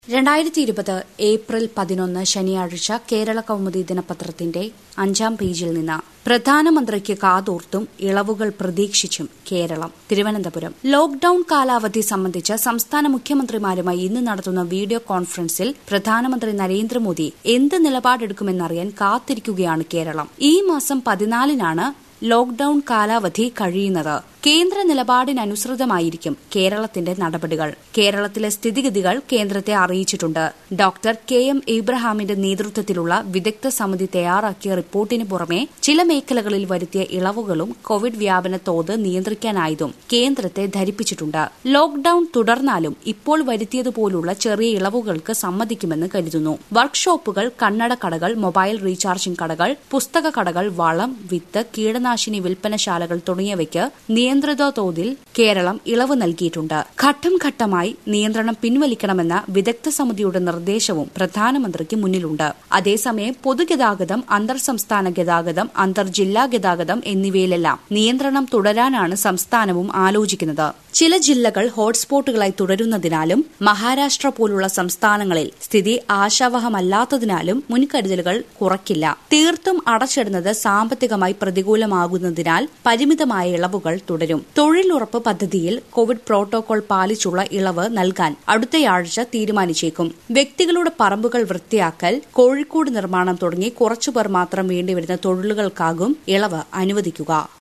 രണ്ടായിരത്തി ഇരുപത് ഏപ്രിൽ പതിനൊന്ന് ശനിയാഴ്ച കേരള കൗമുദി ദിനപത്രത്തിന്റെ അഞ്ചാം പേജിൽ നിന്ന് പ്രധാനമന്ത്രിക്ക് കാതോർത്തും ഇളവുകൾ പ്രതീക്ഷിച്ചും കേരളം തിരുവനന്തപുരം ലോക്ഡൌൺ കാലാവധി സംബന്ധിച്ച് സംസ്ഥാന മുഖ്യമന്ത്രിമാരുമായി ഇന്ന് നടത്തുന്ന വീഡിയോ കോൺഫറൻസിൽ പ്രധാനമന്ത്രി നരേന്ദ്രമോദി എന്ത് നിലപാടെടുക്കുമെന്നറിയാൻ കാത്തിരിക്കുകയാണ് കേരളം ഈ മാസം പതിനാലിനാണ് ലോക്ഡൌൺ കാലാവധി കഴിയുന്നത് കേന്ദ്ര നിലപാടിനനുസൃതമായിരിക്കും കേരളത്തിന്റെ നടപടികൾ കേരളത്തിലെ സ്ഥിതിഗതികൾ കേന്ദ്രത്തെ അറിയിച്ചിട്ടുണ്ട് ഡോക്ടർ കെ എം ഇബ്രഹാമിന്റെ നേതൃത്വത്തിലുള്ള വിദഗ്ധ സമിതി തയ്യാറാക്കിയ റിപ്പോർട്ടിന് പുറമെ ചില മേഖലകളിൽ വരുത്തിയ ഇളവുകളും കോവിഡ് വ്യാപന തോത് നിയന്ത്രിക്കാനായതും കേന്ദ്രത്തെ ധരിപ്പിച്ചിട്ടുണ്ട് ലോക്ഡൌൺ തുടർന്നാലും ഇപ്പോൾ വരുത്തിയതുപോലുള്ള ചെറിയ ഇളവുകൾക്ക് സമ്മതിക്കുമെന്ന് കരുതുന്നു വർക്ക്ഷോപ്പുകൾ കണ്ണട കടകൾ മൊബൈൽ റീചാർജിംഗ് കടകൾ പുസ്തക കടകൾ വളം വിത്ത് കീടനാശിനി വിൽപ്പനശാലകൾ തുടങ്ങിയവയ്ക്ക് നിയന്ത്രിത തോതിൽ കേരളം ഇളവ് നൽകിയിട്ടുണ്ട് ഘട്ടം ഘട്ടമായി നിയന്ത്രണം പിൻവലിക്കണമെന്ന വിദഗ്ധ സമിതിയുടെ നിർദ്ദേശവും പ്രധാനമന്ത്രിക്ക് മുന്നിലുണ്ട് അതേസമയം പൊതുഗതാഗതം അന്തർ സംസ്ഥാന ഗതാഗതം അന്തർജില്ലാ ഗതാഗതം എന്നിവയിലെല്ലാം നിയന്ത്രണം തുടരാനാണ് സംസ്ഥാനവും ആലോചിക്കുന്നത് ചില ജില്ലകൾ ഹോട്ട്സ്പോട്ടുകളായി തുടരുന്നതിനാലും മഹാരാഷ്ട്ര പോലുള്ള സംസ്ഥാനങ്ങളിൽ സ്ഥിതി ആശാവഹമല്ലാത്തതിനാലും മുൻകരുതലുകൾ കുറയ്ക്കില്ല തീർത്തും അടച്ചിടുന്നത് സാമ്പത്തികമായി പ്രതികൂലമാകുന്നതിനാൽ പരിമിതമായ ഇളവുകൾ തുടരും തൊഴിലുറപ്പ് പദ്ധതിയിൽ കോവിഡ് പ്രോട്ടോകോൾ പാലിച്ചുള്ള ഇളവ് നൽകാൻ അടുത്തയാഴ്ച തീരുമാനിച്ചേക്കും വ്യക്തികളുടെ പറമ്പുകൾ വൃത്തിയാക്കൽ കോഴിക്കോട് നിർമ്മാണം തുടങ്ങി കുറച്ചുപേർ മാത്രം വേണ്ടിവരുന്ന തൊഴിലുകൾക്കാകും ഇളവ് അനുവദിക്കുക